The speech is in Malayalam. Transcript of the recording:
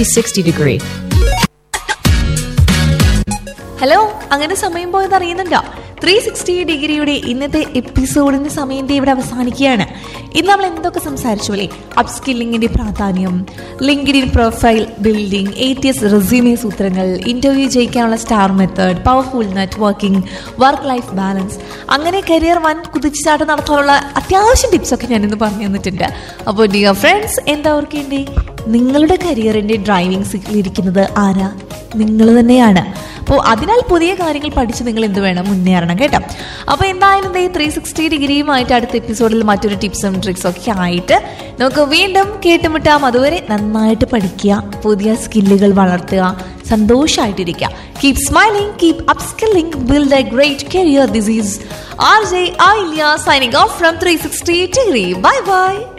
360 degree. ഹലോ അങ്ങനെ സമയം പോയത് അറിയുന്നുണ്ടോ ത്രീ സിക്സ്റ്റി ഡിഗ്രിയുടെ ഇന്നത്തെ എപ്പിസോഡിന്റെ സമയം ദേ ഇവിടെ അവസാനിക്കുകയാണ് ഇന്ന് നമ്മൾ എന്തൊക്കെ സംസാരിച്ചു അല്ലേ അപ്സ്കില്ലിങ്ങിന്റെ പ്രാധാന്യം LinkedIn profile building A T S resume സൂത്രങ്ങൾ ഇന്റർവ്യൂ ജയിക്കാനുള്ള star method powerful networking work life balance അങ്ങനെ കരിയർ വൻ കുതിച്ചുചാട്ടം നടത്താനുള്ള അത്യാവശ്യം ടിപ്സൊക്കെ ഞാനിന്ന് പറഞ്ഞു തന്നിട്ടുണ്ട് അപ്പോൾ ഡിയർ ഫ്രണ്ട്സ് എന്താ ഓർക്കേണ്ടേ നിങ്ങളുടെ കരിയറിന്റെ ഡ്രൈവിംഗ് സീറ്റിൽ ഇരിക്കുന്നത് ആരാ നിങ്ങൾ തന്നെയാണ് അപ്പോൾ അതിനാൽ പുതിയ കാര്യങ്ങൾ പഠിച്ച് നിങ്ങൾ എന്ത് വേണം മുന്നേറണം കേട്ടോ അപ്പോൾ എന്തായാലും ദേ ത്രീ സിക്സ്റ്റി ഡിഗ്രിയുമായിട്ട് അടുത്ത എപ്പിസോഡിൽ മറ്റൊരു ടിപ്സും ട്രിക്സും ഒക്കെ ആയിട്ട് നമുക്ക് വീണ്ടും കേട്ടുമുട്ടാം അതുവരെ നന്നായിട്ട് പഠിക്കുക പുതിയ സ്കില്ലുകൾ വളർത്തുക സന്തോഷമായിട്ടിരിക്കുക keep smiling keep upskilling build a great career this is R J I signing off from three sixty degree bye by